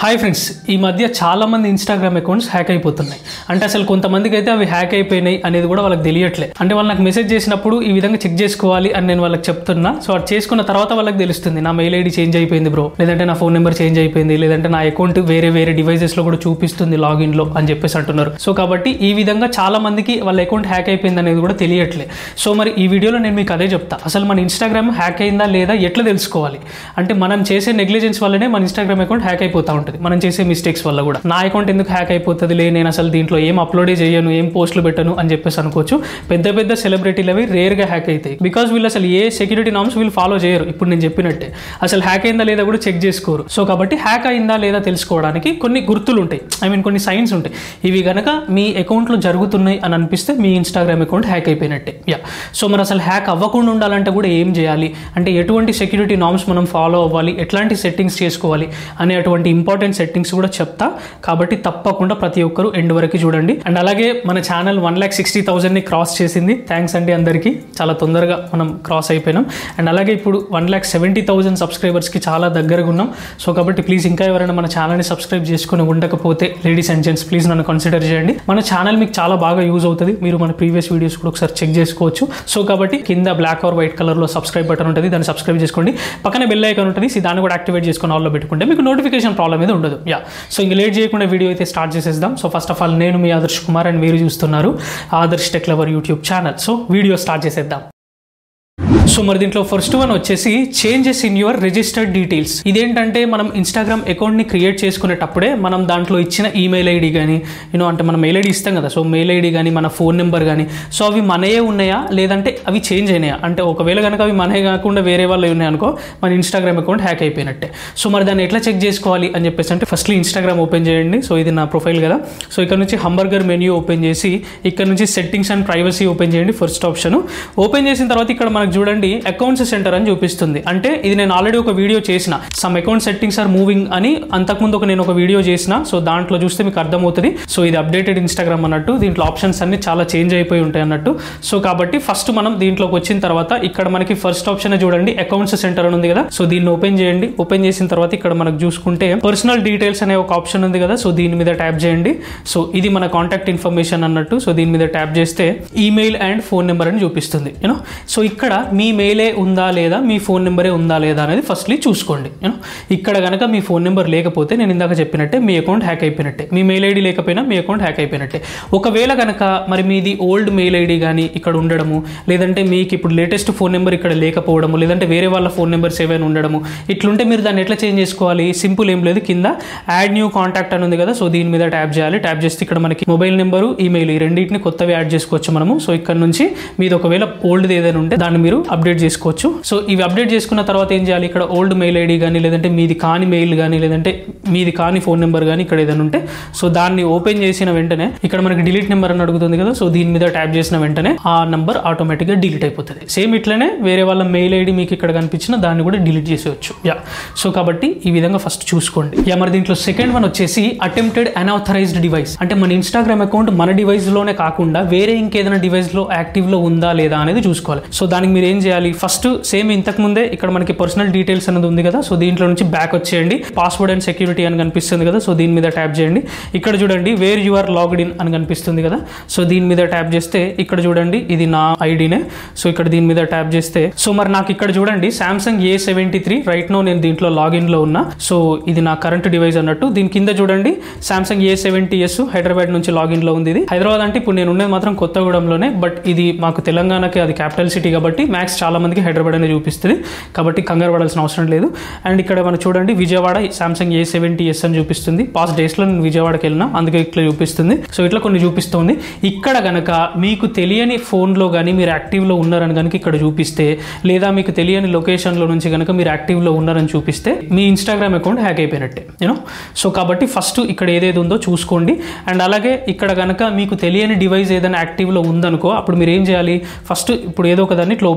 hi friends ఈ మధ్య చాలా మంది ఇన్స్టాగ్రామ్ అకౌంట్స్ హ్యాక్ అయిపోతున్నాయి అంటే అసలు కొంతమందికి అయితే అవి హ్యాక్ అయిపోయినాయి అనేది కూడా వాళ్ళకి తెలియట్లే అంటే వాళ్ళు నాకు మెసేజ్ చేసినప్పుడు ఈ విధంగా చెక్ చేసుకోవాలి అని నేను వాళ్ళకి చెప్తున్నా సో అది చేసుకున్న తర్వాత వాళ్ళకి తెలుస్తుంది నా మెయిల్ ఐడి చేంజ్ అయిపోయింది బ్రో లేదంటే నా ఫోన్ నెంబర్ చేంజ్ అయిపోయింది లేదంటే నా అకౌంట్ వేరే వేరే డివైసెస్ లో కూడా చూపిస్తుంది లాగిన్ లో అని చెప్పేసి అంటున్నారు సో కాబట్టి ఈ విధంగా చాలా మందికి వాళ్ళ అకౌంట్ హ్యాక్ అయిపోయింది అనేది కూడా తెలియట్లే సో మరి ఈ వీడియోలో నేను మీకు అదే చెప్తా అసలు మన ఇన్స్టాగ్రామ్ హ్యాక్ అయిందా లేదా ఎట్లా తెలుసుకోవాలి అంటే మనం చేసే నెగ్లిజెన్స్ వల్లనే మన ఇన్స్టాగ్రామ్ అకౌంట్ హ్యాక్ అయిపోతా ఉంటుంది మనం చేసే మిస్టేక్స్ వల్ల కూడా నా అకౌంట్ ఎందుకు హ్యాక్ అయిపోతుంది లే నేను అసలు దీంట్లో ఏం అప్లోడే చేయను ఏం పోస్టులు పెట్టను అని చెప్పేసి అనుకోవచ్చు పెద్ద పెద్ద సెలబ్రిటీలు అవి రేర్గా హ్యాక్ అవుతాయి బికాస్ వీళ్ళు అసలు ఏ సెక్యూరిటీ నామ్స్ వీళ్ళు ఫాలో చేయరు ఇప్పుడు నేను చెప్పినట్టే అసలు హ్యాక్ అయిందా లేదా కూడా చెక్ చేసుకోరు సో కాబట్టి హ్యాక్ అయిందా లేదా తెలుసుకోవడానికి కొన్ని గుర్తులు ఉంటాయి ఐ మీన్ కొన్ని సైన్స్ ఉంటాయి ఇవి గనక మీ అకౌంట్లో జరుగుతున్నాయి అని అనిపిస్తే మీ ఇన్స్టాగ్రామ్ అకౌంట్ హ్యాక్ అయిపోయినట్టే యా సో మరి అసలు హ్యాక్ అవ్వకుండా ఉండాలంటే కూడా ఏం చేయాలి అంటే ఎటువంటి సెక్యూరిటీ నామ్స్ మనం ఫాలో అవ్వాలి ఎట్లాంటి సెట్టింగ్స్ చేసుకోవాలి అనే అటువంటి ఇంపార్టెంట్ సెట్టింగ్స్ కూడా చెప్తా కాబట్టి తప్పకుండా ప్రతి ఒక్కరు ఎండ్ వరకు చూడండి అండ్ అలాగే మన ఛానల్ వన్ ల్యాక్ సిక్స్టీ థౌసండ్ని క్రాస్ చేసింది థ్యాంక్స్ అండి అందరికీ చాలా తొందరగా మనం క్రాస్ అయిపోయినాం అండ్ అలాగే ఇప్పుడు వన్ ల్యాక్ సెవెంటీ థౌసండ్ సబ్స్క్రైబర్స్కి చాలా దగ్గరగా ఉన్నాం సో కాబట్టి ప్లీజ్ ఇంకా ఎవరైనా మన ఛానల్ని సబ్స్క్రైబ్ చేసుకుని ఉండకపోతే లేడీస్ అండ్ జెంట్స్ ప్లీజ్ నన్ను కన్సిడర్ చేయండి మన ఛానల్ మీకు చాలా బాగా యూజ్ అవుతుంది మీరు మన ప్రీవియస్ వీడియోస్ కూడా ఒకసారి చెక్ చేసుకోవచ్చు సో కాబట్టి కింద బ్లాక్ ఆర్ వైట్ కలర్లో సబ్స్క్రైబ్ బటన్ ఉంటుంది దాన్ని సబ్స్క్రైబ్ చేసుకోండి పక్కన బెల్ ఐకాన్ ఉంటుంది సో దాన్ని కూడా యాక్టివేట్ చేసుకుని ఆల్లో పెట్టుకుంటే మీకు నోటిఫికేషన్ ప్రాబ్లం మీద ఉండదు యా సో ఇంక లేట్ చేయకుండా వీడియో అయితే స్టార్ట్ చేసేద్దాం సో ఫస్ట్ ఆఫ్ ఆల్ నేను మీ ఆదర్శ్ కుమార్ అండ్ మీరు చూస్తున్నారు Adarsh tech lover YouTube channel so video start చేసేద్దాం సో మరి దీంట్లో ఫస్ట్ వన్ వచ్చేసి changes in your registered details ఇదేంటంటే మనం ఇన్స్టాగ్రామ్ అకౌంట్ని క్రియేట్ చేసుకునేటప్పుడే మనం దాంట్లో ఇచ్చిన ఈమెయిల్ ఐడి కానీ యూనో అంటే మనం మెయిల్ ఐడి ఇస్తాం కదా సో మెయిల్ ఐడి కానీ మన ఫోన్ నెంబర్ కానీ సో అవి మనయే ఉన్నాయా లేదంటే అవి చేంజ్ అయినాయా అంటే ఒకవేళ కనుక అవి మనయే కాకుండా వేరే వాళ్ళు ఉన్నాయనుకో మన ఇన్స్టాగ్రామ్ అకౌంట్ హ్యాక్ అయిపోయినట్టే సో మరి దాన్ని ఎట్లా చెక్ చేసుకోవాలి అని చెప్పేసి అంటే ఫస్ట్లీ ఇన్స్టాగ్రామ్ ఓపెన్ చేయండి సో ఇది నా ప్రొఫైల్ కదా సో ఇక్కడ నుంచి హంబర్గర్ మెన్యూ ఓపెన్ చేసి ఇక్కడ నుంచి సెట్టింగ్స్ అండ్ ప్రైవసీ ఓపెన్ చేయండి ఫస్ట్ ఆప్షన్ ఓపెన్ చేసిన తర్వాత ఇక్కడ మనకు చూడండి అకౌంట్స్ సెంటర్ అని చూపిస్తుంది అంటే ఇది నేను ఆల్రెడీ ఒక వీడియో చేసిన some account settings are moving అని అంతకుముందు ఒక నేను ఒక వీడియో చేసిన సో దాంట్లో చూస్తే మీకు అర్థమవుతుంది సో ఇది అప్డేటెడ్ ఇన్స్టాగ్రామ్ అన్నట్టు దీంట్లో ఆప్షన్స్ అన్ని చాలా చేంజ్ అయిపోయి ఉంటాయి అన్నట్టు సో కాబట్టి ఫస్ట్ మనం దీంట్లోకి వచ్చిన తర్వాత ఇక్కడ మనకి ఫస్ట్ ఆప్షన్ చూడండి అకౌంట్స్ సెంటర్ అని ఉంది కదా సో దీన్ని ఓపెన్ చేయండి ఓపెన్ చేసిన తర్వాత ఇక్కడ మనకు చూసుకుంటే పర్సనల్ డీటెయిల్స్ అనే ఒక ఆప్షన్ ఉంది కదా సో దీని మీద ట్యాప్ చేయండి సో ఇది మన కాంటాక్ట్ ఇన్ఫర్మేషన్ అన్నట్టు సో దీని మీద ట్యాప్ చేస్తే ఈమెయిల్ అండ్ ఫోన్ నెంబర్ అని చూపిస్తుంది యూనో సో ఇక్కడ మీ మెయిలే ఉందా లేదా మీ ఫోన్ నెంబరే ఉందా లేదా అనేది ఫస్ట్లీ చూసుకోండి యూనో ఇక్కడ కనుక మీ ఫోన్ నెంబర్ లేకపోతే నేను ఇందాక చెప్పినట్టే మీ అకౌంట్ హ్యాక్ అయిపోయినట్టే మీ మెయిల్ ఐడి లేకపోయినా మీ అకౌంట్ హ్యాక్ అయిపోయినట్టే ఒకవేళ కనుక మరి మీది ఓల్డ్ మెయిల్ ఐడి కానీ ఇక్కడ ఉండడము లేదంటే మీకు ఇప్పుడు లేటెస్ట్ ఫోన్ నెంబర్ ఇక్కడ లేకపోవడము లేదంటే వేరే వాళ్ళ ఫోన్ నెంబర్స్ ఏవైనా ఉండడము ఇట్లుంటే మీరు దాన్ని ఎట్లా చేంజ్ చేసుకోవాలి సింపుల్ ఏం లేదు కింద యాడ్ న్యూ కాంటాక్ట్ అని ఉంది కదా సో దీని మీద ట్యాప్ చేయాలి ట్యాప్ చేస్తే ఇక్కడ మనకి మొబైల్ నెంబరు ఈమెయిల్ ఈ రెండింటిని కొత్తవి యాడ్ చేసుకోవచ్చు మనము సో ఇక్కడ నుంచి మీది ఒకవేళ ఓల్డ్ ఏదైనా ఉంటే దాన్ని మీరు అప్డేట్ చేసుకోవచ్చు సో ఇవి అప్డేట్ చేసుకున్న తర్వాత ఏం చేయాలి ఇక్కడ ఓల్డ్ మెయిల్ ఐడి కానీ లేదంటే మీది కాని మెయిల్ కానీ లేదంటే మీది కాని ఫోన్ నెంబర్ కానీ ఇక్కడ ఏదైనా ఉంటే సో దాన్ని ఓపెన్ చేసిన వెంటనే ఇక్కడ మనకి డిలీట్ నెంబర్ అని అడుగుతుంది కదా సో దీని మీద ట్యాప్ చేసిన వెంటనే ఆ నెంబర్ ఆటోమేటిక్గా డిలీట్ అయిపోతుంది సేమ్ ఇట్లనే వేరే వాళ్ళ మెయిల్ ఐడి మీకు ఇక్కడ కనిపించిన దాన్ని కూడా డిలీట్ చేసేయచ్చు యా సో కాబట్టి ఈ విధంగా ఫస్ట్ చూసుకోండి యా మరి దీంట్లో సెకండ్ వన్ వచ్చేసి అటెంప్టెడ్ అన్ఆథరైజ్డ్ డివైస్ అంటే మన ఇన్స్టాగ్రామ్ అకౌంట్ మన డివైస్ లోనే కాకుండా వేరే ఇంకేదైనా డివైస్ లో యాక్టివ్ లో ఉందా లేదా అనేది చూసుకోవాలి సో దానికి మీరు ఏం చేయాలి ఫస్ట్ సేమ్ ఇంతకు ముందే ఇక్కడ మనకి పర్సనల్ డీటెయిల్స్ అనేది ఉంది కదా సో దీంట్లో నుంచి బ్యాక్ వచ్చేయండి పాస్వర్డ్ అండ్ సెక్యూరిటీ అని కనిపిస్తుంది కదా సో దీని మీద ట్యాప్ చేయండి ఇక్కడ చూడండి where you are logged in అని కనిపిస్తుంది కదా సో దీని మీద ట్యాప్ చేస్తే ఇక్కడ చూడండి ఇది నా ఐడినే సో ఇక్కడ దీని మీద ట్యాప్ చేస్తే సో మరి నాకు ఇక్కడ చూడండి Samsung A seventy three right no నేను దీంట్లో లాగిన్ లో ఉన్నా సో ఇది నా కరెంట్ డివైస్ అన్నట్టు దీని కింద చూడండి Samsung A seventy S Hyderabad నుంచి లాగిన్ లో ఉంది ఇది హైదరాబాద్ అంటే ఇప్పుడు నేను ఉన్నది మాత్రం కొత్తగూడెంలోనే బట్ ఇది మాకు తెలంగాణకి అది క్యాపిటల్ సిటీ కాబట్టి మ్యాక్స్ చాలా మందికి హైదరాబాద్ అనే చూపిస్తుంది కాబట్టి కంగారు పడాల్సిన అవసరం లేదు అండ్ ఇక్కడ మనం చూడండి Vijayawada Samsung A seventy S అని చూపిస్తుంది పాస్ట్ డేస్లో నేను విజయవాడకి వెళ్ళినా అందుకే ఇట్లా చూపిస్తుంది సో ఇట్లా కొన్ని చూపిస్తుంది ఇక్కడ గనక మీకు తెలియని ఫోన్లో కానీ మీరు యాక్టివ్లో ఉన్నారని కనుక ఇక్కడ చూపిస్తే లేదా మీకు తెలియని లొకేషన్లో నుంచి కనుక మీరు యాక్టివ్లో ఉన్నారని చూపిస్తే మీ ఇన్స్టాగ్రామ్ అకౌంట్ హ్యాక్ అయిపోయినట్టే యూనో సో కాబట్టి ఫస్ట్ ఇక్కడ ఏదేది ఉందో చూసుకోండి అండ్ అలాగే ఇక్కడ కనుక మీకు తెలియని డివైస్ ఏదైనా యాక్టివ్లో ఉందనుకో అప్పుడు మీరు ఏం చేయాలి ఫస్ట్ ఇప్పుడు ఏదో ఒక దాన్ని ఇట్లా ఓపెన్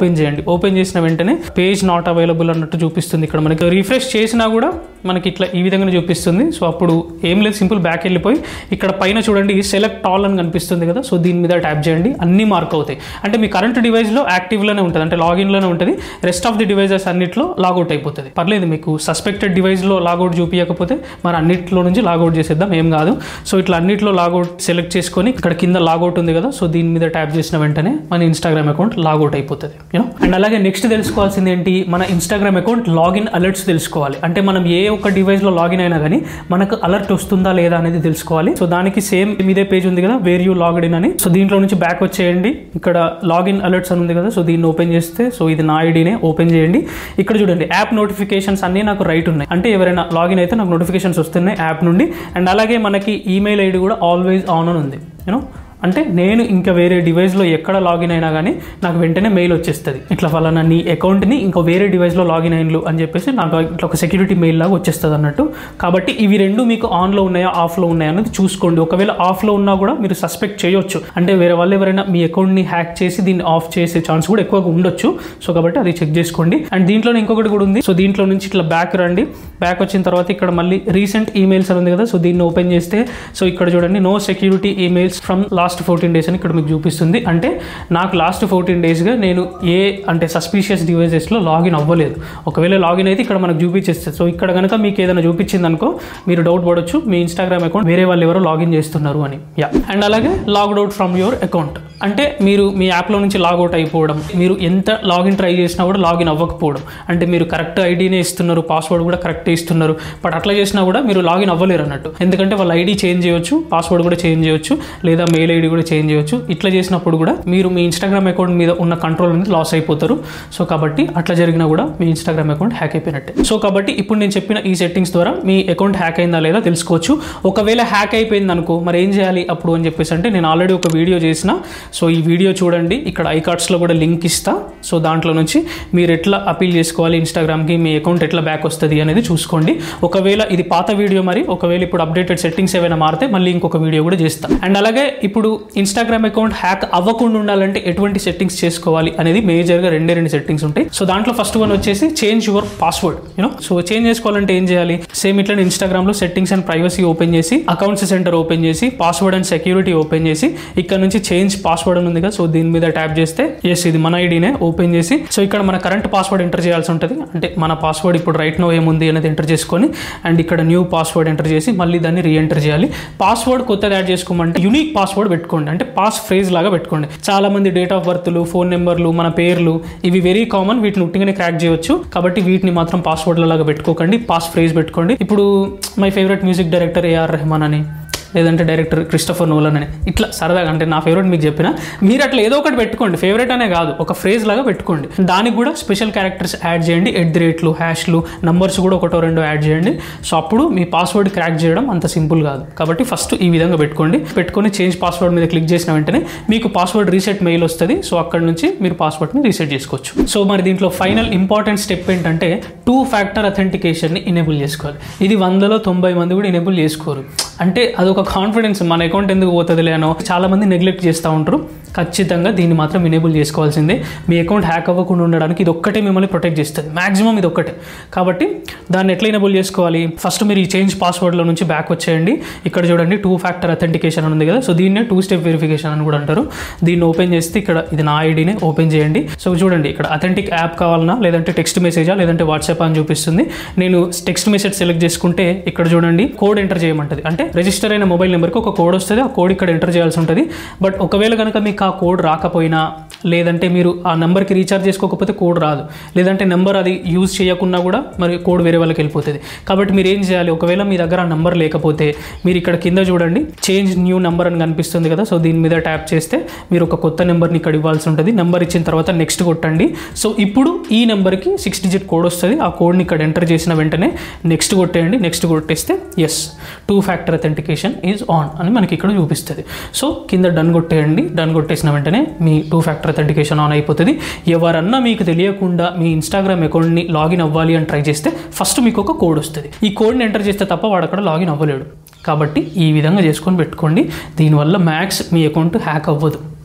ఓపెన్ చేయండి ఓపెన్ చేసిన వెంటనే పేజ్ నాట్ అవైలబుల్ అన్నట్టు చూపిస్తుంది ఇక్కడ మనకి రిఫ్రెష్ చేసినా కూడా మనకి ఇట్లా ఈ విధంగా చూపిస్తుంది సో అప్పుడు ఏం లేదు సింపుల్ బ్యాక్ వెళ్ళిపోయి ఇక్కడ పైన చూడండి సెలెక్ట్ ఆల్ అని కనిపిస్తుంది కదా సో దీని మీద ట్యాప్ చేయండి అన్నీ మార్క్ అవుతాయి అంటే మీ కరెంట్ డివైస్లో యాక్టివ్లోనే ఉంటుంది అంటే లాగిన్లోనే ఉంటుంది రెస్ట్ ఆఫ్ ది డివైజెస్ అన్నిట్లో లాగౌట్ అయిపోతుంది పర్లేదు మీకు సస్పెక్టెడ్ డివైస్లో లాగౌట్ చూపించకపోతే మరి అన్నిట్లో నుంచి లాగౌట్ చేసేద్దాం ఏం కాదు సో ఇట్లా అన్నిట్లో లాగౌట్ సెలెక్ట్ చేసుకొని ఇక్కడ కింద లాగౌట్ ఉంది కదా సో దీని మీద ట్యాప్ చేసిన వెంటనే మన ఇన్స్టాగ్రామ్ అకౌంట్ లాగౌట్ అయిపోతుంది యూనో అండ్ అలాగే నెక్స్ట్ తెలుసుకోవాల్సింది ఏంటి మన ఇన్స్టాగ్రామ్ అకౌంట్ లాగిన్ అలర్ట్స్ తెలుసుకోవాలి అంటే మనం ఏ ఒక్క డివైస్లో లాగిన్ అయినా కానీ మనకు అలర్ట్ వస్తుందా లేదా అనేది తెలుసుకోవాలి సో దానికి సేమ్ ఇదే పేజ్ ఉంది కదా వేర్ యూ లాగ్డ్ ఇన్ అని సో దీంట్లో నుంచి బ్యాక్ వచ్చేయండి ఇక్కడ లాగిన్ అలర్ట్స్ అని ఉంది కదా సో దీన్ని ఓపెన్ చేస్తే సో ఇది నా ఐడినే ఓపెన్ చేయండి ఇక్కడ చూడండి యాప్ నోటిఫికేషన్స్ అన్నీ నాకు రైట్ ఉన్నాయి అంటే ఎవరైనా లాగిన్ అయితే నాకు నోటిఫికేషన్స్ వస్తున్నాయి యాప్ నుండి అండ్ అలాగే మనకి ఈమెయిల్ ఐడి కూడా ఆల్వేస్ ఆన్ అని ఉంది యూనో అంటే నేను ఇంకా వేరే డివైస్లో ఎక్కడ లాగిన్ అయినా కానీ నాకు వెంటనే మెయిల్ వచ్చేస్తుంది ఇట్లా ఫలానా నీ అకౌంట్ని ఇంకో వేరే డివైస్లో లాగిన్ అయినలు అని చెప్పేసి నాకు ఇట్లా ఒక సెక్యూరిటీ మెయిల్ లాగా వచ్చేస్తుంది అన్నట్టు కాబట్టి ఇవి రెండు మీకు ఆన్లో ఉన్నాయా ఆఫ్లో ఉన్నాయా అనేది చూసుకోండి ఒకవేళ ఆఫ్లో ఉన్నా కూడా మీరు సస్పెక్ట్ చేయొచ్చు అంటే వేరే వాళ్ళు ఎవరైనా మీ అకౌంట్ని హ్యాక్ చేసి దీన్ని ఆఫ్ చేసే ఛాన్స్ కూడా ఎక్కువగా ఉండొచ్చు సో కాబట్టి అది చెక్ చేసుకోండి అండ్ దీంట్లో ఇంకొకటి కూడా ఉంది సో దీంట్లో నుంచి ఇట్లా బ్యాక్ రండి బ్యాక్ వచ్చిన తర్వాత ఇక్కడ మళ్ళీ రీసెంట్ ఈమెయిల్స్ అని ఉంది కదా సో దీన్ని ఓపెన్ చేస్తే సో ఇక్కడ చూడండి no security emails from last fourteen days అని ఇక్కడ మీకు చూపిస్తుంది అంటే నాకు లాస్ట్ ఫోర్టీన్ డేస్గా నేను ఏ అంటే సస్పీషియస్ డివైజెస్లో లాగిన్ అవ్వలేదు ఒకవేళ లాగిన్ అయితే ఇక్కడ మనకు చూపించేస్తుంది సో ఇక్కడ కనుక మీకు ఏదైనా చూపించింది అనుకో మీరు డౌట్ పడవచ్చు మీ ఇన్స్టాగ్రామ్ అకౌంట్ వేరే వాళ్ళు ఎవరో లాగిన్ చేస్తున్నారు అని యా అండ్ అలాగే logged out from your account అంటే మీరు మీ యాప్లో నుంచి లాగౌట్ అయిపోవడం మీరు ఎంత లాగిన్ ట్రై చేసినా కూడా లాగిన్ అవ్వకపోవడం అంటే మీరు కరెక్ట్ ఐడీనే ఇస్తున్నారు పాస్వర్డ్ కూడా కరెక్ట్ ఇస్తున్నారు బట్ అట్లా చేసినా కూడా మీరు లాగిన్ అవ్వలేరు అన్నట్టు ఎందుకంటే వాళ్ళ ఐడి చేంజ్ చేయొచ్చు పాస్వర్డ్ కూడా చేంజ్ చేయొచ్చు లేదా మెయిల్ ఐడి కూడా చేంజ్ చేయొచ్చు ఇట్లా చేసినప్పుడు కూడా మీరు మీ ఇన్స్టాగ్రామ్ అకౌంట్ మీద ఉన్న కంట్రోల్ అనేది లాస్ అయిపోతారు సో కాబట్టి అట్లా జరిగినా కూడా మీ ఇన్స్టాగ్రామ్ అకౌంట్ హ్యాక్ అయిపోయినట్టే సో కాబట్టి ఇప్పుడు నేను చెప్పిన ఈ సెట్టింగ్స్ ద్వారా మీ అకౌంట్ హ్యాక్ అయిందా లేదా తెలుసుకోవచ్చు ఒకవేళ హ్యాక్ అయిపోయింది అనుకో మరి ఏం చేయాలి అప్పుడు అని చెప్పేసి అంటే నేను ఆల్రెడీ ఒక వీడియో చేసిన సో ఈ వీడియో చూడండి ఇక్కడ ఐ కార్డ్స్లో కూడా లింక్ ఇస్తా సో దాంట్లో నుంచి మీరు ఎట్లా అపీల్ చేసుకోవాలి ఇన్స్టాగ్రామ్కి మీ అకౌంట్ ఎట్లా బ్యాక్ వస్తుంది అనేది చూసుకోండి ఒకవేళ ఇది పాత వీడియో మరి ఒకవేళ ఇప్పుడు అప్డేటెడ్ సెట్టింగ్స్ ఏమైనా మారితే మళ్ళీ ఇంకొక వీడియో కూడా చేస్తాం అండ్ అలాగే ఇప్పుడు ఇన్స్టాగ్రామ్ అకౌంట్ హ్యాక్ అవ్వకుండా ఉండాలంటే ఎటువంటి సెట్టింగ్స్ చేసుకోవాలి అనేది మేజర్గా రెండే రెండు సెట్టింగ్స్ ఉంటాయి సో దాంట్లో ఫస్ట్ వన్ వచ్చేసి change your password you know so change చేసుకోవాలంటే ఏం చేయాలి సేమ్ ఇట్లా ఇన్స్టాగ్రామ్లో సెట్టింగ్స్ అండ్ ప్రైవసీ ఓపెన్ చేసి అకౌంట్స్ సెంటర్ ఓపెన్ చేసి పాస్వర్డ్ అండ్ సెక్యూరిటీ ఓపెన్ చేసి ఇక్కడ నుంచి చేంజ్ పాస్వర్డ్ అని ఉంది కదా సో దీని మీద ట్యాప్ చేస్తే ఎస్ ఇది మన ఐడినే ఓపెన్ చేసి సో ఇక్కడ మన కరెంట్ పాస్వర్డ్ ఎంటర్ చేయాల్సి ఉంటుంది అంటే మన పాస్వర్డ్ ఇప్పుడు రైట్ నో ఏముంది అనేది ఎంటర్ చేసుకొని అండ్ ఇక్కడ న్యూ పాస్వర్డ్ ఎంటర్ చేసి మళ్ళీ దాన్ని రీఎంటర్ చేయాలి పాస్వర్డ్ కొత్తది యాడ్ చేసుకోమంటే యూనిక్ పాస్వర్డ్ పెట్టుకోండి అంటే పాస్ ఫ్రేజ్ లాగా పెట్టుకోండి చాలా మంది డేట్ ఆఫ్ బర్త్లు ఫోన్ నెంబర్లు మన పేర్లు ఇవి వెరీ కామన్ వీటిని ఉట్టిగానే క్రాక్ చేయొచ్చు కాబట్టి వీటిని మాత్రం పాస్వర్డ్ల లాగా పెట్టుకోకండి పాస్ ఫ్రేజ్ పెట్టుకోండి ఇప్పుడు my favourite music director AR Rahman అని లేదంటే డైరెక్టర్ క్రిస్టఫర్ నోలన్ అని ఇట్లా సరదాగా అంటే నా ఫేవరెట్ మీకు చెప్పిన మీరు అట్లా ఏదో ఒకటి పెట్టుకోండి ఫేవరెట్ అనే కాదు ఒక ఫ్రేజ్ లాగా పెట్టుకోండి దానికి కూడా స్పెషల్ క్యారెక్టర్స్ యాడ్ చేయండి ఎట్ ది రేట్లు హ్యాష్లు నంబర్స్ కూడా ఒకటో రెండో యాడ్ చేయండి సో అప్పుడు మీ పాస్వర్డ్ క్రాక్ చేయడం అంత సింపుల్ కాదు కాబట్టి ఫస్ట్ ఈ విధంగా పెట్టుకోండి పెట్టుకొని చేంజ్ పాస్వర్డ్ మీద క్లిక్ చేసిన వెంటనే మీకు పాస్వర్డ్ రీసెట్ మెయిల్ వస్తుంది సో అక్కడ నుంచి మీరు పాస్వర్డ్ని రీసెట్ చేసుకోవచ్చు సో మరి దీంట్లో ఫైనల్ ఇంపార్టెంట్ స్టెప్ ఏంటంటే టూ ఫ్యాక్టర్ అథెంటికేషన్ని ఇనేబుల్ చేసుకోవాలి ఇది వందలో తొంభై మంది కూడా ఇనేబుల్ చేసుకోరు అంటే అదొక కాన్ఫిడెన్స్ మన అకౌంట్ ఎందుకు పోతుంది లేనో చాలా మంది నెగ్లెక్ట్ చేస్తూ ఉంటారు ఖచ్చితంగా దీన్ని మాత్రం ఇనేబుల్ చేసుకోవాల్సిందే మీ అకౌంట్ హ్యాక్ అవ్వకుండా ఉండడానికి ఇది ఒక్కటే మిమ్మల్ని ప్రొటెక్ట్ చేస్తుంది మాక్సిమం ఇది ఒక్కటే కాబట్టి దాన్ని ఎట్లా ఇనేబుల్ చేసుకోవాలి ఫస్ట్ మీరు ఈ చేంజ్ పాస్వర్డ్లో నుంచి బ్యాక్ వచ్చేయండి ఇక్కడ చూడండి టూ ఫ్యాక్టర్ అథెంటికేషన్ అని ఉంది కదా సో దీన్నే టూ స్టెప్ వెరిఫికేషన్ అని కూడా అంటారు దీన్ని ఓపెన్ చేస్తే ఇక్కడ ఇది నా ఐడినే ఓపెన్ చేయండి సో చూడండి ఇక్కడ అథెంటిక్ యాప్ కావాలన్నా లేదంటే టెక్స్ట్ మెసేజా లేదంటే వాట్సాప్ అని చూపిస్తుంది నేను టెక్స్ట్ మెసేజ్ సెలెక్ట్ చేసుకుంటే ఇక్కడ చూడండి కోడ్ ఎంటర్ చేయమంటది అంటే రిజిస్టర్ అయిన మొబైల్ నెంబర్కి ఒక కోడ్ వస్తుంది ఆ కోడ్ ఇక్కడ ఎంటర్ చేయాల్సి ఉంటుంది బట్ ఒకవేళ కనుక మీకు ఆ కోడ్ రాకపోయినా లేదంటే మీరు ఆ నెంబర్కి రీఛార్జ్ చేసుకోకపోతే కోడ్ రాదు లేదంటే నెంబర్ అది యూజ్ చేయకున్నా కూడా మరి కోడ్ వేరే వాళ్ళకి వెళ్ళిపోతుంది కాబట్టి మీరు ఏం చేయాలి ఒకవేళ మీ దగ్గర ఆ నెంబర్ లేకపోతే మీరు ఇక్కడ కింద చూడండి చేంజ్ న్యూ నెంబర్ అని కనిపిస్తుంది కదా సో దీని మీద ట్యాప్ చేస్తే మీరు ఒక కొత్త నెంబర్ని ఇక్కడ ఇవ్వాల్సి ఉంటుంది నెంబర్ ఇచ్చిన తర్వాత నెక్స్ట్ కొట్టండి సో ఇప్పుడు ఈ నెంబర్కి సిక్స్ డిజిట్ కోడ్ వస్తుంది ఆ కోడ్ని ఇక్కడ ఎంటర్ చేసిన వెంటనే నెక్స్ట్ కొట్టేయండి నెక్స్ట్ కొట్టేస్తే yes two factor authentication is on అని మనకి ఇక్కడ చూపిస్తుంది సో కింద డన్ కొట్టేయండి డన్ కొట్టేసిన వెంటనే మీ టూ ఫ్యాక్టర్ అథెంటికేషన్ ఆన్ అయిపోతుంది ఎవరన్నా మీకు తెలియకుండా మీ ఇన్స్టాగ్రామ్ అకౌంట్ని లాగిన్ అవ్వాలి అని ట్రై చేస్తే ఫస్ట్ మీకు ఒక కోడ్ వస్తుంది ఈ కోడ్ని ఎంటర్ చేస్తే తప్ప వాడు అక్కడ లాగిన్ అవ్వలేడు కాబట్టి ఈ విధంగా చేసుకొని పెట్టుకోండి దీనివల్ల మ్యాక్స్ మీ అకౌంట్ హ్యాక్ అవ్వదు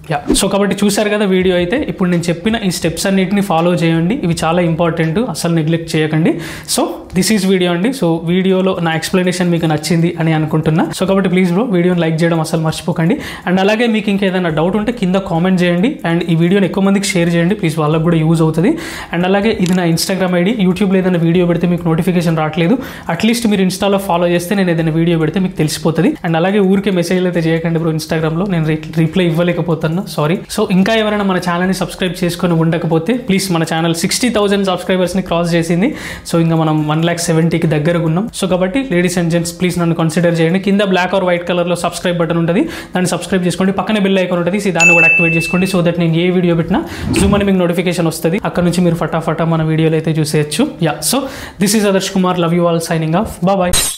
యా సో కాబట్టి చూశారు కదా వీడియో అయితే ఇప్పుడు నేను చెప్పిన ఈ స్టెప్స్ అన్నిటిని ఫాలో చేయండి ఇవి చాలా ఇంపార్టెంట్ అసలు నెగ్లెక్ట్ చేయకండి సో దిస్ ఈజ్ వీడియో అండి సో వీడియోలో నా ఎక్స్ప్లెనేషన్ మీకు నచ్చింది అని అనుకుంటున్నా సో కాబట్టి ప్లీజ్ బ్రో వీడియోని లైక్ చేయడం అసలు మర్చిపోకండి అండ్ అలాగే మీకు ఇంకేదైనా డౌట్ ఉంటే కింద కామెంట్ చేయండి అండ్ ఈ వీడియోని ఎక్కువ మందికి షేర్ చేయండి ప్లీజ్ వాళ్ళకి కూడా యూజ్ అవుతుంది అండ్ అలాగే ఇది నా ఇన్స్టాగ్రామ్ ఐడి యూట్యూబ్లో ఏదైనా వీడియో పెడితే మీకు నోటిఫికేషన్ రావట్లేదు అట్లీస్ట్ మీరు ఇన్స్టాలో ఫాలో చేస్తే నేను ఏదైనా వీడియో పెడితే మీకు తెలిసిపోతుంది అండ్ అలాగే ఊరికే మెసేజ్లు అయితే చేయకండి బ్రో ఇన్స్టాగ్రామ్లో నేను రిప్లై ఇవ్వలేకపోతున్నా సారీ సో ఇంకా ఎవరైనా మన ఛానల్ని సబ్స్క్రైబ్ చేసుకొని ఉండకపోతే ప్లీజ్ మన ఛానల్ సిక్స్టీ థౌసండ్ సబ్స్క్రైబర్స్ని క్రాస్ చేసింది సో ఇంకా మనం వన్ ల్యాక్ సెవెంటీకి దగ్గరగా ఉన్నాం సో కాబట్టి లేడీస్ అండ్ జెంట్స్ ప్లీజ్ నన్ను కన్సిడర్ చేయండి కింద బ్లాక్ ఆర్ వైట్ కలర్లో సబ్స్క్రైబ్ బటన్ ఉంటుంది దాన్ని సబ్స్క్రైబ్ చేసుకోండి పక్కనే బిల్ ఐకాన్ ఉంటుంది సో దాన్ని కూడా యాక్టివేట్ చేసుకోండి సో దట్ నేను ఏ వీడియో పెట్టినా జూమ్ అని మీకు నోటిఫికేషన్ వస్తుంది అక్కడ నుంచి మీరు ఫటాఫటా మన వీడియోలు అయితే చూసేయచ్చు yeah so this is Adarsh Kumar love you all signing off bye